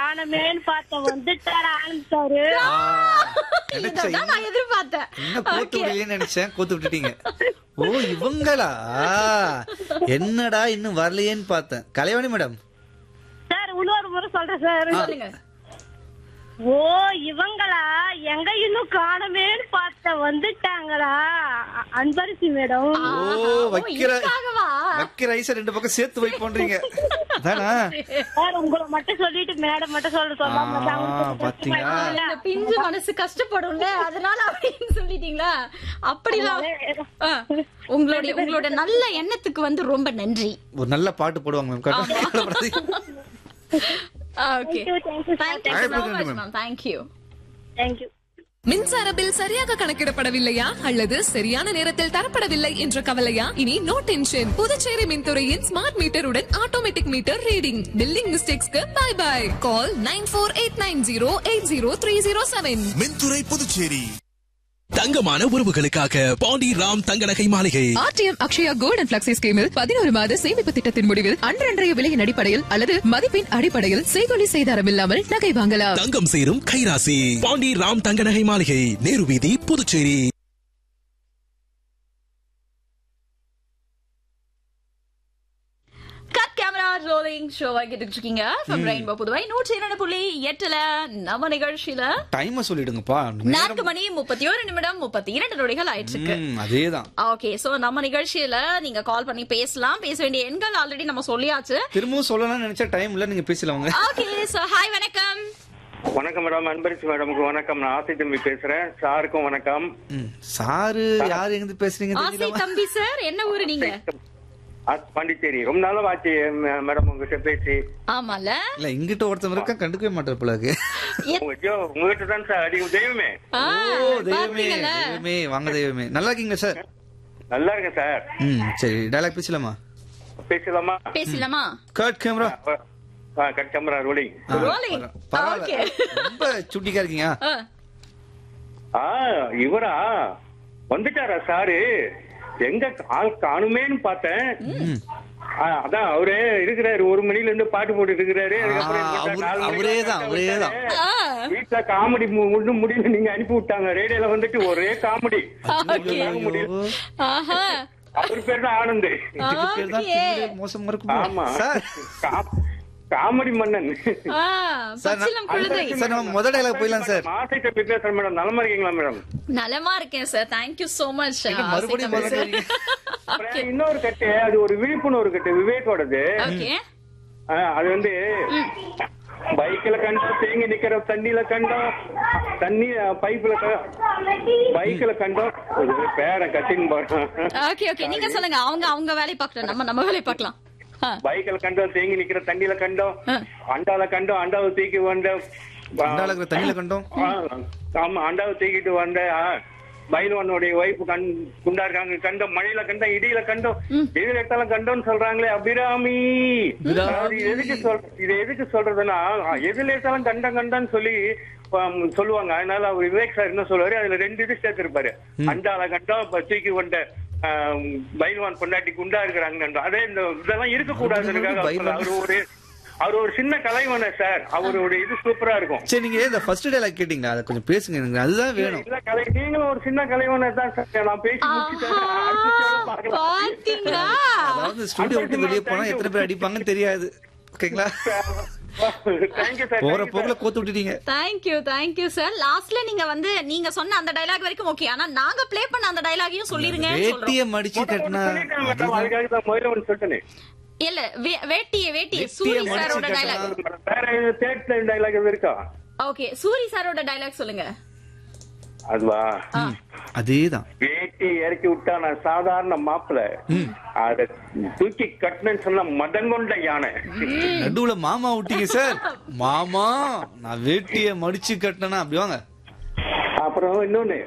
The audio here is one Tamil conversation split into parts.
காணமேன்னு பார்த்த வந்துட்டாரு ஆனந்த் சாரு நினைச்சேன் இதான் நான் எதிர்பார்த்தேன் என்ன கோத்து விடலையேன்னு நினைச்சேன் கோத்து விட்டுட்டீங்க ஓ இவங்களா என்னடா இன்னும் வரலையேன்னு பார்த்தேன் கலைவாணி மேடம் சார் இன்னொரு முறை சொல்றேன் சார் சொல்லுங்க ஓ இவங்களா எங்க இன்னும் காணமேன்னு பார்த்த வந்துட்டாங்களா அ- அன்பரசி மேடம் ஓ வைக்கிற இதுக்காகவா? வைக்கிற ஐஸ ரெண்டு பக்கம் சேர்த்து வை பண்றீங்க தானா சார் உங்களை மட்டும் சொல்லிட்டு மேடம் மட்டும் சொல்ல சொல்லாம ஆ, பாத்தீங்களா? இந்த பிஞ்சு மனசு கஷ்டப்படும்ல அதனால அப்படின்னு சொல்லிட்டீங்களா அப்படிலாம் ஆ, உங்களுடைய உங்களோட நல்ல எண்ணத்துக்கு வந்து ரொம்ப நன்றி ஒரு நல்ல பாட்டு போடுவாங்க மேம் கரெக்டா okay Thank you, thank you, sir. Thank you Thank you, so much ma'am. Ma'am thank you thank you மின்சார பில் சரியாக கணக்கிடப்படவில்லையா அல்லது சரியான நேரத்தில் தரப்படவில்லை என்ற கவலையா இனி நோ டென்ஷன் புதுச்சேரி மின்துறையின் ஸ்மார்ட் மீட்டருடன் ஆட்டோமேட்டிக் மீட்டர் ரீடிங் பில்லிங் மிஸ்டேக்ஸ்க்கு bye bye call nine four eight nine zero eight zero three zero seven மின்துறை புதுச்சேரி தங்கமான உறவுகளுக்காக பாண்டி ராம் தங்க நகை மாளிகை RTM Akshaya gold and flexi ஸ்கீமில் பதினோரு மாத சேமிப்பு திட்டத்தின் முடிவில் அன்றன்றைய விலையின் அடிப்படையில் அல்லது மதிப்பின் அடிப்படையில் செய்கொலி செய்தாரம் இல்லாமல் நகை வாங்கலாம் தங்கம் சேரும் கைராசி பாண்டி ராம் தங்க நகை மாளிகை நேரு வீதி Puducherry cut camera rolling show கேட்டுட்டு இருக்கீங்க from ரெயின்போ புதுவை நூற்றி இரண்டு புள்ளி எட்டுல நம்ம நிகழ்ச்சியில டைம சொல்லிடுங்கப்பா நான்கு மணி முப்பத்தி ஒரு நிமிடம் முப்பத்தி இரண்டு நொடிகள் ஆயிட்டு இருக்கு ம், அதேதான் ஓகே சோ நம்ம நிகழ்ச்சியில நீங்க கால் பண்ணி பேசலாம் பேச வேண்டிய எண்கள் ஆல்ரெடி நம்ம சொல்லியாச்சு திரும்பவும் சொல்லலாம்னு நினைச்சா டைம் இல்ல நீங்க பேசலவங்க ஓகே சோ ஹாய் வணக்கம் வணக்கம் மேடம் அன்பரிசி மேடமுக்கு வணக்கம் நான் ஆசை தம்பி பேசுறேன் சாருக்கும் வணக்கம் ம், சாரு யாரு எங்க பேசுறீங்க ஆசை தெரியல தம்பி சார் என்ன ஊரு நீங்க ஆ, பாண்டிச்சேரி ரொம்ப நாளும் ஆச்சு ம- மேடம் உங்ககிட்ட பேசி ஆமால இல்ல இங்கிட்ட ஒருத்தன் இருக்கா கண்டுக்கவே மாட்டார் போல இருக்கு உங்க ஜோ உங்ககிட்ட தான் சார் அடி தெய்வமே ஆ, ஓ தெய்வமே பாத்தீங்கல்ல? தெய்வமே வாங்க தெய்வமே நல்லா இருக்கீங்க சார் நல்லா இருக்கேன் சார் ம் சரி டயலாக் பேசலாமா பேசலாமா பேசலாமா cut camera cut camera rolling Rolling. பரவாயில்ல Okay. ரொம்ப சுட்டிக்கா இருக்கீங்க ஆ, ஆ இவரா வந்துட்டாரா சாரு எங்க ஆள் காணுமேன்னு பார்த்தேன் ஆ, அதான் அவரே இருக்கிறாரு ஒரு மணில இருந்து பாட்டு போட்டு இருக்கிறாரு அதுக்கப்புறம் ஆ, என்ன அவரு- நாலு மணிக்கு அவரே தான், அவரே தான். ஆ. வீட்டுல காமெடி ஒண்ணும் முடியல நீங்க அனுப்பி விட்டாங்க ரேடியோல வந்துட்டு ஒரே காமெடி Okay. முடியல ஆஹா. அவர் பேர் தான் ஆனந்த் இதுக்கு பேர் தான் Okay. திமிரு மோசமா இருக்குமோ ஆமா சார் கா- காமெடி மன்னன் ஆ, சார், பச்சிளம் நான்- குழந்தை சார் நம்ம முதல் டைலாக் போயிடலாம் சார் ஆசை தப்பி பேசுறேன் மேடம் நலமா இருக்கீங்களா மேடம் நலமா இருக்கேன் சார் தேங்க்யூ சோ மச் மறுபடியும் முதல்ல வரீங்க. அப்புறம் இன்னொரு கட்டு அது ஒரு விழிப்புணர்வு கட்டு விவேக்கோடது ஓகே ஆ, அது வந்து பைக்ல கண்டோம் தேங்கி நிக்கிற தண்ணியில கண்டோம் தண்ணி பைப்ல பைக்ல கண்டோம் இது பேரன் கட்டின்னு போறோம் ஓகே ஓகே நீங்க சொல்லுங்க அவங்க அவங்க வேலையை பார்க்கட்டும் நம்ம நம்ம வேலையை பார்க்கலாம் ஆ, பைக்ல கண்டோம் தேங்கி நிக்கிற தண்ணியில கண்டோம் ஆ. அண்டால கண்டோம் அண்டாவை தூக்கி வந்தோம் அண்டால இருக்கிற தண்ணியில கண்டோம் ஆ, ஆமா அண்டாவை தூக்கிட்டு வந்த பைலவானுடைய ஒய்ஃப் கண் குண்டா இருக்காங்க கண்டோம் மழையில கண்டோம் இடியில கண்டோம் இடியில எடுத்தாலும் கண்டோம்னு சொல்றாங்களே அபிராமி அதாவது இது எதுக்கு சொல் இது எதுக்கு சொல்றதுன்னா எதுல எடுத்தாலும் கண்டம் கண்டம்னு சொல்லி ஆம், சொல்லுவாங்க அதனால அவர் விவேக் சார் என்ன சொல்லுவாரு அதுல ரெண்டு இது சேர்த்திருப்பாரு அண்டால கண்டம் இப்ப தூக்கி கொண்ட ஆம், பைல்வான் பொண்டாட்டி குண்டா இருக்கிறாங்க கண்டம் அதே இந்த இதெல்லாம் இருக்கக்கூடாதுக்காக பைல்வான். அவர் ஒரு அவர் ஒரு சின்ன கலைவன சார் அவருடைய இது சூப்பரா இருக்கும் சரி நீங்க இந்த ஃபர்ஸ்ட் டைலாக் கேட்டீங்க அதை கொஞ்சம் பேசுங்க எனக்கு அதுதான் வேணும் இல்ல கலை நீங்களும் ஒரு சின்ன கலைவன தான் சார் நான் பேசி முடிச்சுட்டேன் ஆஹா, அடுத்த show ல பார்க்கலாம். பாத்தீங்களா அதாவது ஸ்டுடியோ விட்டு வெளியே போனா எத்தனை பேர் அடிப்பாங்கன்னு தெரியாது ஓகேங்களா Thank you sir, போற thank you போக்குல sir. கோத்து விட்டுட்டீங்க தேங்க்யூ தேங்க்யூ சார் லாஸ்ட்ல நீங்க வந்து நீங்க சொன்ன அந்த டயலாக் வரைக்கும் ஓகே ஆனா நாங்க ப்ளே பண்ண அந்த டயலாகையும் சொல்லிருங்க வேட்டிய மடிச்சு கட்டினா சொல்லிட்டேன் madam, அதுக்காக தான் முதல்ல ஒண்ணு சொல்லிட்டேனே. இல்ல வே- வேட்டிய வேட்டிய வேட்டிய சூரி மடிச்சு சாரோட கட்டினா- டயலாக் வேற தேர்ட் லைன் டைலாக் எதுவும் இருக்கா ஓகே சூரி சாரோட டயலாக் சொல்லுங்க அதுவா அதேதான் வேட்டி இறக்கி விட்டா நான் சாதாரண மாப்பிள அத தூக்கி கட்டினேன்னு சொன்னா மதங்கொண்ட யானை நடுவுல மாமா விட்டீங்க சார் மாமா நான் வேட்டிய மடிச்சு கட்டினா அப்படி வாங்க அப்புறம் இன்னொன்னு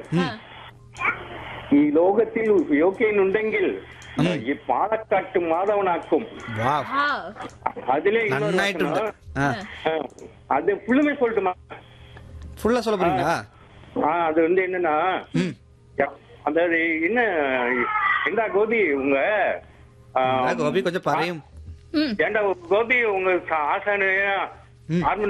ഈ ലോകത്തിൽ യോഗ്യനുണ്ടെങ്കിൽ ഈ പാലക്കാട്ട് മാധവനാക്കും வா ஆ, അതിലെ இன்னொரு நன்னாயிட்டு வசனம். ஆ ஆ, அது ஃபுல்லுமே சொல்லட்டுமா ஃபுல்லா சொல்ல போறீங்களா ஆ, அது வந்து என்னன்னா ம் அதாவது என்ன என்ன கோபி உங்க ஆ, கோபி கொஞ்சம் பறையும் ம் ஏண்டா கோபி உங்க ஆசானு ம். ஆர்மி